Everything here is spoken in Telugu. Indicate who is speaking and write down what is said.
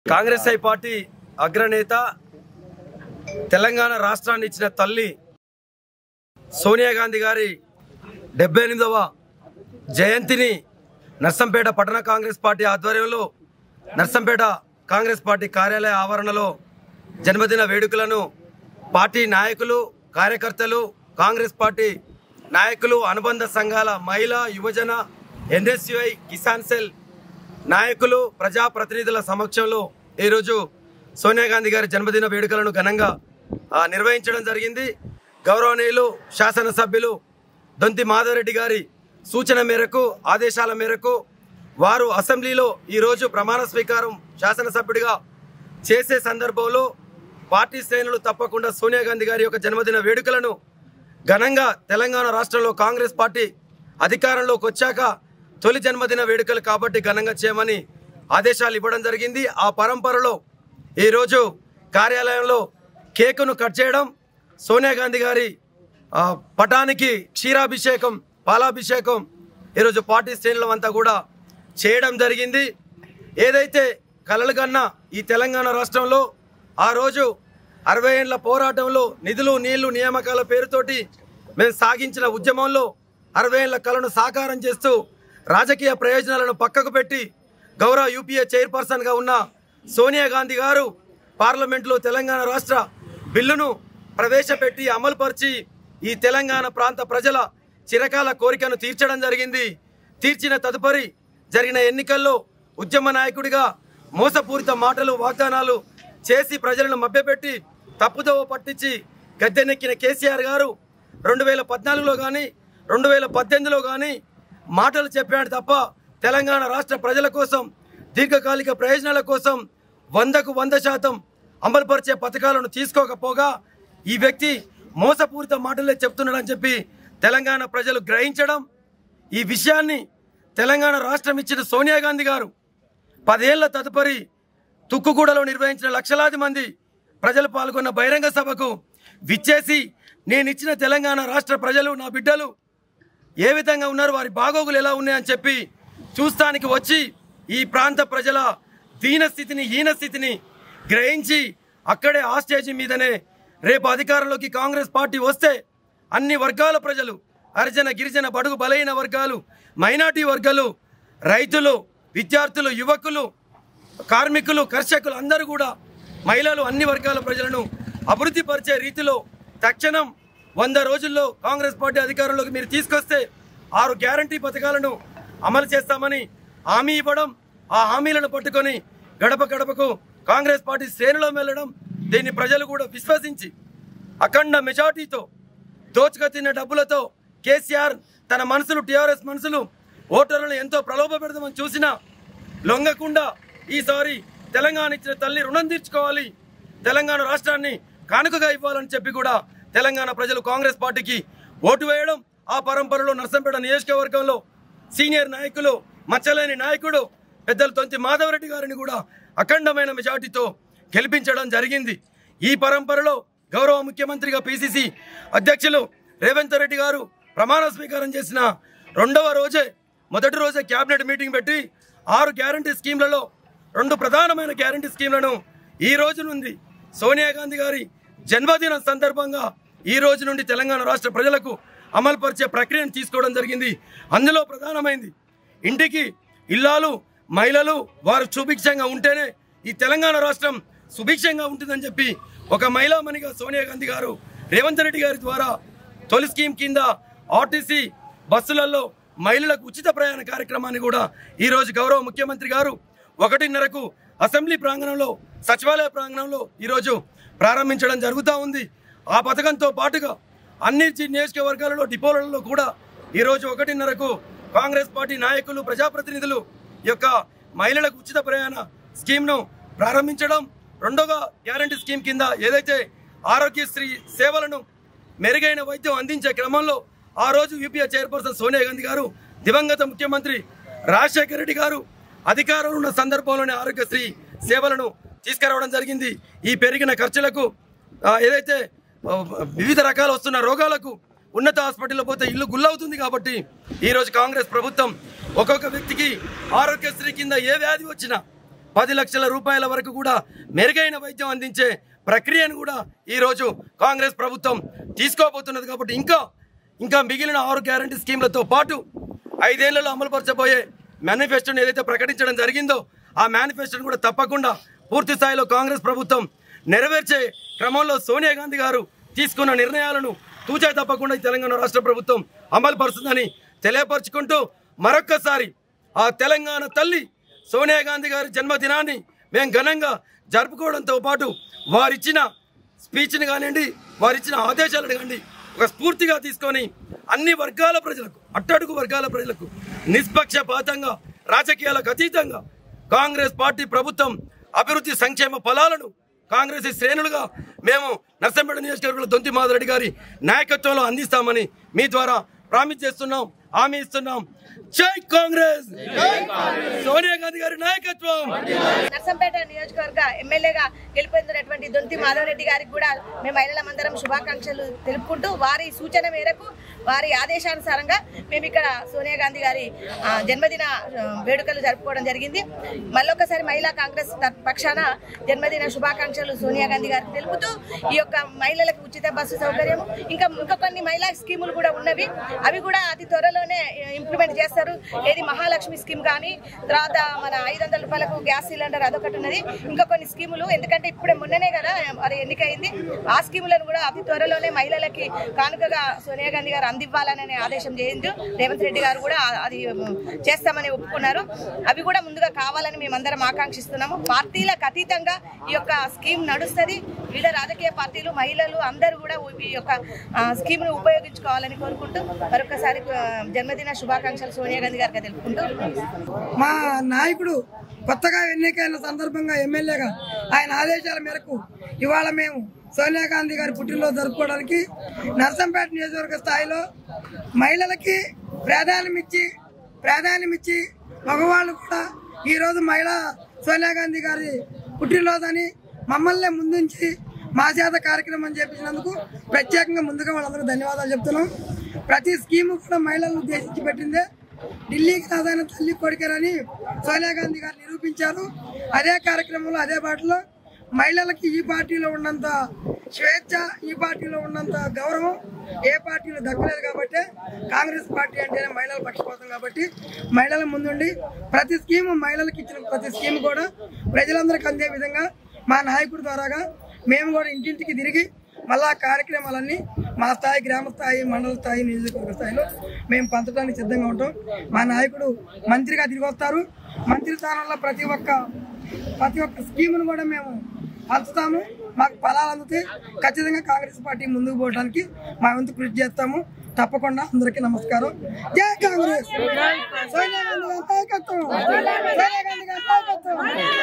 Speaker 1: కాంగ్రెస్ ఐ పార్టీ అగ్రనేత తెలంగాణ రాష్ట్రాన్ని ఇచ్చిన తల్లి సోనియా గాంధీ గారి డెబ్బై ఎనిమిదవ జయంతిని నర్సంపేట పట్టణ కాంగ్రెస్ పార్టీ ఆధ్వర్యంలో నర్సంపేట కాంగ్రెస్ పార్టీ కార్యాలయ ఆవరణలో జన్మదిన వేడుకలను పార్టీ నాయకులు కార్యకర్తలు కాంగ్రెస్ పార్టీ నాయకులు అనుబంధ సంఘాల మహిళా యువజన ఎన్ఎస్యుఐ కిసాన్ సెల్ నాయకులు ప్రజాప్రతినిధుల సమక్షంలో ఈరోజు సోనియా గాంధీ గారి జన్మదిన వేడుకలను ఘనంగా ఆ, నిర్వహించడం జరిగింది గౌరవనీయులు శాసనసభ్యులు దొంతి మాధవరెడ్డి గారి సూచన మేరకు ఆదేశాల మేరకు వారు అసెంబ్లీలో ఈరోజు ప్రమాణ స్వీకారం శాసనసభ్యుడిగా చేసే సందర్భంలో పార్టీ శ్రేణులు తప్పకుండా సోనియా గాంధీ గారి యొక్క జన్మదిన వేడుకలను ఘనంగా తెలంగాణ రాష్ట్రంలో కాంగ్రెస్ పార్టీ అధికారంలోకి వచ్చాక తొలి జన్మదిన వేడుకలు కాబట్టి ఘనంగా చేయమని ఆదేశాలు ఇవ్వడం జరిగింది ఆ పరంపరలో ఈరోజు కార్యాలయంలో కేకును కట్ చేయడం సోనియా గాంధీ గారి ఆ, పటానికి క్షీరాభిషేకం పాలాభిషేకం ఈరోజు పార్టీ శ్రేణులమంతా కూడా చేయడం జరిగింది ఏదైతే కలలు కన్నా ఈ తెలంగాణ రాష్ట్రంలో ఆ రోజు అరవై ఏళ్ల పోరాటంలో నిధులు నీళ్లు నియామకాల పేరుతోటి మేము సాగించిన ఉద్యమంలో అరవై ఏళ్ల కళను సాకారం చేస్తూ రాజకీయ ప్రయోజనాలను పక్కకు పెట్టి గౌరవ యూపీఏ చైర్పర్సన్గా ఉన్న సోనియా గాంధీ గారు పార్లమెంట్లో తెలంగాణ రాష్ట్ర బిల్లును ప్రవేశపెట్టి అమలుపరిచి ఈ తెలంగాణ ప్రాంత ప్రజల చిరకాల కోరికను తీర్చడం జరిగింది తీర్చిన తదుపరి జరిగిన ఎన్నికల్లో ఉద్యమ నాయకుడిగా మోసపూరిత మాటలు వాగ్దానాలు చేసి ప్రజలను మభ్యపెట్టి తప్పుదోవ పట్టించి గద్దెనెక్కిన కేసీఆర్ గారు రెండు వేల పద్నాలుగులో కానీ రెండు వేల పద్దెనిమిదిలో కానీ మాటలు చెప్పాడు తప్ప తెలంగాణ రాష్ట్ర ప్రజల కోసం దీర్ఘకాలిక ప్రయోజనాల కోసం వందకు వంద శాతం అమలుపరిచే పథకాలను తీసుకోకపోగా ఈ వ్యక్తి మోసపూరిత మాటలే చెప్తున్నాడని చెప్పి తెలంగాణ ప్రజలు గ్రహించడం ఈ విషయాన్ని తెలంగాణ రాష్ట్రం ఇచ్చిన సోనియా గాంధీ గారు పదేళ్ల తదుపరి తుక్కుగూడలో నిర్వహించిన లక్షలాది మంది ప్రజలు పాల్గొన్న బహిరంగ సభకు విచ్చేసి నేను ఇచ్చిన తెలంగాణ రాష్ట్ర ప్రజలు నా బిడ్డలు ఏ విధంగా ఉన్నారు వారి బాగోగులు ఎలా ఉన్నాయని చెప్పి చూస్తానికి వచ్చి ఈ ప్రాంత ప్రజల దీన స్థితిని హీన స్థితిని గ్రహించి అక్కడే ఆ స్టేజీ మీదనే రేపు అధికారంలోకి కాంగ్రెస్ పార్టీ వస్తే అన్ని వర్గాల ప్రజలు హరిజన గిరిజన బడుగు బలైన వర్గాలు మైనార్టీ వర్గాలు రైతులు విద్యార్థులు యువకులు కార్మికులు కర్షకులు అందరూ కూడా మహిళలు అన్ని వర్గాల ప్రజలను అభివృద్ధి పరిచే రీతిలో తక్షణం వంద రోజుల్లో కాంగ్రెస్ పార్టీ అధికారంలోకి మీరు తీసుకొస్తే ఆరు గ్యారంటీ పథకాలను అమలు చేస్తామని హామీ ఇవ్వడం ఆ హామీలను పట్టుకొని గడప గడపకు కాంగ్రెస్ పార్టీ శ్రేణులో వెళ్ళడం దీన్ని ప్రజలు కూడా విశ్వసించి అఖండ మెజార్టీతో దోచుక తిన్న డబ్బులతో కేసీఆర్ తన మనసులు టీఆర్ఎస్ మనసులు ఓటర్లను ఎంతో ప్రలోభ పెడదామని చూసినా లొంగకుండా ఈసారి తెలంగాణ ఇచ్చిన తల్లి రుణం తీర్చుకోవాలి తెలంగాణ రాష్ట్రాన్ని కానుకగా ఇవ్వాలని చెప్పి కూడా తెలంగాణ ప్రజలు కాంగ్రెస్ పార్టీకి ఓటు వేయడం ఆ పరంపరలో నర్సంపేట నియోజకవర్గంలో సీనియర్ నాయకులు మచ్చలేని నాయకుడు పెద్దలు తొంతి మాధవరెడ్డి గారిని కూడా అఖండమైన మెజార్టీతో గెలిపించడం జరిగింది ఈ పరంపరలో గౌరవ ముఖ్యమంత్రిగా పిసిసి అధ్యక్షులు రేవంత్ రెడ్డి గారు ప్రమాణ స్వీకారం చేసిన రెండవ రోజే మొదటి రోజే కేబినెట్ మీటింగ్ పెట్టి ఆరు గ్యారంటీ స్కీమ్లలో రెండు ప్రధానమైన గ్యారంటీ స్కీమ్లను ఈ రోజు నుండి సోనియా గాంధీ గారి జన్మదినం సందర్భంగా ఈ రోజు నుండి తెలంగాణ రాష్ట్ర ప్రజలకు అమలుపరిచే ప్రక్రియను తీసుకోవడం జరిగింది అందులో ప్రధానమైంది ఇంటికి ఇల్లాలు మహిళలు వారు సుభిక్షంగా ఉంటేనే ఈ తెలంగాణ రాష్ట్రం సుభిక్షంగా ఉంటుందని చెప్పి ఒక మహిళామణిగా సోనియా గాంధీ గారు రేవంత్ రెడ్డి గారి ద్వారా తొలి స్కీమ్ కింద ఆర్టీసీ బస్సులలో మహిళలకు ఉచిత ప్రయాణ కార్యక్రమాన్ని కూడా ఈ రోజు గౌరవ ముఖ్యమంత్రి గారు ఒకటిన్నరకు అసెంబ్లీ ప్రాంగణంలో సచివాలయ ప్రాంగణంలో ఈరోజు ప్రారంభించడం జరుగుతూ ఉంది ఆ పథకంతో పాటుగా అన్ని జి- నియోజకవర్గాలలో డిపోలలో కూడా ఈరోజు ఒకటిన్నరకు కాంగ్రెస్ పార్టీ నాయకులు ప్రజాప్రతినిధులు ఈ యొక్క మహిళలకు ఉచిత ప్రయాణ స్కీమ్ను ప్రారంభించడం రెండోగా గ్యారంటీ స్కీమ్ కింద ఏదైతే ఆరోగ్యశ్రీ సేవలను మెరుగైన వైద్యం అందించే క్రమంలో ఆ రోజు యూపీఏ చైర్పర్సన్ సోనియా గాంధీ గారు దివంగత ముఖ్యమంత్రి రాజశేఖర రెడ్డి గారు అధికారంలో ఉన్న సందర్భంలోనే ఆరోగ్యశ్రీ సేవలను తీసుకురావడం జరిగింది ఈ పెరిగిన ఖర్చులకు ఆ, ఏదైతే ఆ, వివిధ రకాల వస్తున్న రోగాలకు ఉన్నత హాస్పిటల్లో పోతే ఇల్లు గుల్లవుతుంది కాబట్టి ఈరోజు కాంగ్రెస్ ప్రభుత్వం ఒక్కొక్క వ్యక్తికి ఆరోగ్యశ్రీ కింద ఏ వ్యాధి వచ్చినా పది లక్షల రూపాయల వరకు కూడా మెరుగైన వైద్యం అందించే ప్రక్రియను కూడా ఈరోజు కాంగ్రెస్ ప్రభుత్వం తీసుకోబోతున్నది కాబట్టి ఇంకా ఇంకా మిగిలిన ఆరు గ్యారంటీ స్కీమ్లతో పాటు ఐదేళ్లలో అమలుపరచబోయే మేనిఫెస్టోని ఏదైతే ప్రకటించడం జరిగిందో ఆ మేనిఫెస్టోని కూడా తప్పకుండా పూర్తి స్థాయిలో కాంగ్రెస్ ప్రభుత్వం నెరవేర్చే క్రమంలో సోనియా గాంధీ గారు తీసుకున్న నిర్ణయాలను తూచా తప్పకుండా ఈ తెలంగాణ రాష్ట్ర ప్రభుత్వం అమలు పరుస్తుందని తెలియపరుచుకుంటూ మరొక్కసారి ఆ తెలంగాణ తల్లి సోనియా గాంధీ గారి జన్మదినాన్ని మేము ఘనంగా జరుపుకోవడంతో పాటు వారిచ్చిన స్పీచ్ని కానివ్వండి వారిచ్చిన ఆదేశాలను కానివ్వండి ఒక స్ఫూర్తిగా తీసుకొని అన్ని వర్గాల ప్రజలకు అట్టడుగు వర్గాల ప్రజలకు నిష్పక్షపాతంగా రాజకీయాలకు అతీతంగా కాంగ్రెస్ పార్టీ ప్రభుత్వం అభివృద్ధి సంక్షేమ ఫలాలను కాంగ్రెస్ శ్రేణులుగా మేము నర్సంపేట నియోజకవర్గంలో దొంతి మాధరెడ్డి గారి నాయకత్వంలో అందిస్తామని మీ ద్వారా ప్రామిస్ చేస్తున్నాం హామీ ఇస్తున్నాం జై కాంగ్రెస్ సోనియా గాంధీ గారి నాయకత్వం
Speaker 2: నర్సంపేట నియోజకవర్గ ఎమ్మెల్యేగా గెలుపొందినటువంటి దొంతి మాధవరెడ్డి గారికి కూడా మేము మహిళలమందరం శుభాకాంక్షలు తెలుపుకుంటూ వారి సూచన మేరకు వారి ఆదేశానుసారంగా మేము ఇక్కడ సోనియా గాంధీ గారి ఆ, జన్మదిన ఆ, వేడుకలు జరుపుకోవడం జరిగింది మళ్ళొకసారి మహిళా కాంగ్రెస్ తరఫు పక్షాన జన్మదిన శుభాకాంక్షలు సోనియా గాంధీ గారికి తెలుపుతూ ఈ యొక్క మహిళలకు ఉచిత బస్సు సౌకర్యం ఇంకా ఇంకా కొన్ని మహిళా స్కీములు కూడా ఉన్నవి అవి కూడా అతి త్వరలోనే ఇంప్లిమెంట్ చేస్తారు ఏది మహాలక్ష్మి స్కీమ్ కానీ తర్వాత మన ఐదు వందల రూపాయలకు గ్యాస్ సిలిండర్ అదొకటి ఉన్నది ఇంకా కొన్ని స్కీములు ఎందుకంటే ఇప్పుడే మొన్ననే కదా మరి ఎన్నికైంది ఆ స్కీములను కూడా అతి త్వరలోనే మహిళలకి కానుకగా సోనియా గాంధీ గారు అందివ్వాలని ఆదేశం చేయించు రేవంత్ రెడ్డి గారు కూడా అది ఉమ్, చేస్తామని ఒప్పుకున్నారు అవి కూడా ముందుగా కావాలని మేమందరం ఆకాంక్షిస్తున్నాము పార్టీలకు అతీతంగా ఈ యొక్క స్కీమ్ నడుస్తుంది వివిధ రాజకీయ పార్టీలు మహిళలు అందరూ కూడా ఈ యొక్క ఆ, స్కీమ్ను ఉపయోగించుకోవాలని కోరుకుంటూ మరొకసారి ఆ, జన్మదిన శుభాకాంక్షలు సోనియా గాంధీ గారికి తెలుపుకుంటూ
Speaker 3: మా నాయకుడు కొత్తగా ఎన్నికైన సందర్భంగా ఎమ్మెల్యేగా ఆయన ఆదేశాల మేరకు ఇవాళ మేము సోనియా గాంధీ గారి పుట్టినరోజు జరుపుకోవడానికి నర్సంపేట నియోజకవర్గ స్థాయిలో మహిళలకి ప్రాధాన్యమిచ్చి ప్రాధాన్యమిచ్చి మగవాళ్ళు కూడా ఈరోజు మహిళా సోనియా గాంధీ గారి పుట్టినరోజు అని మమ్మల్ని ముందుంచి మా చేత కార్యక్రమం చేపించినందుకు ప్రత్యేకంగా ముందుగా వాళ్ళందరూ ధన్యవాదాలు చెప్తున్నాం ప్రతి స్కీము కూడా మహిళలను ఉద్దేశించి పెట్టిందే ఢిల్లీకి రాదైన తల్లి కొడుకేనని సోనియా గాంధీ గారు నిరూపించారు అదే కార్యక్రమంలో అదే బాటలో మహిళలకి ఈ పార్టీలో ఉన్నంత స్వేచ్ఛ ఈ పార్టీలో ఉన్నంత గౌరవం ఏ పార్టీలో దక్కలేదు కాబట్టి కాంగ్రెస్ పార్టీ అంటేనే మహిళల పక్షపాతం కాబట్టి మహిళల ముందుండి ప్రతి స్కీము మహిళలకు ఇచ్చిన ప్రతి స్కీమ్ కూడా ప్రజలందరికీ అందే విధంగా మా నాయకుడి ద్వారాగా మేము కూడా ఇంటింటికి తిరిగి మళ్ళా ఆ కార్యక్రమాలన్నీ మా స్థాయి గ్రామ స్థాయి మండల స్థాయి నియోజకవర్గ స్థాయిలో మేము పంచడానికి సిద్ధంగా ఉంటాం మా నాయకుడు మంత్రిగా తిరిగి వస్తారు మంత్రి స్థానంలో ప్రతి ఒక్క ప్రతి ఒక్క స్కీమును కూడా మేము పంచుతాము మాకు ఫలాలు అందుతాయి ఖచ్చితంగా కాంగ్రెస్ పార్టీ ముందుకు పోవడానికి మా వంతు కృషి చేస్తాము తప్పకుండా అందరికీ నమస్కారం జై కాంగ్రెస్ సోనియా గాంధీ గారి నాయకత్వం సోనియా గాంధీ గారి నాయకత్వం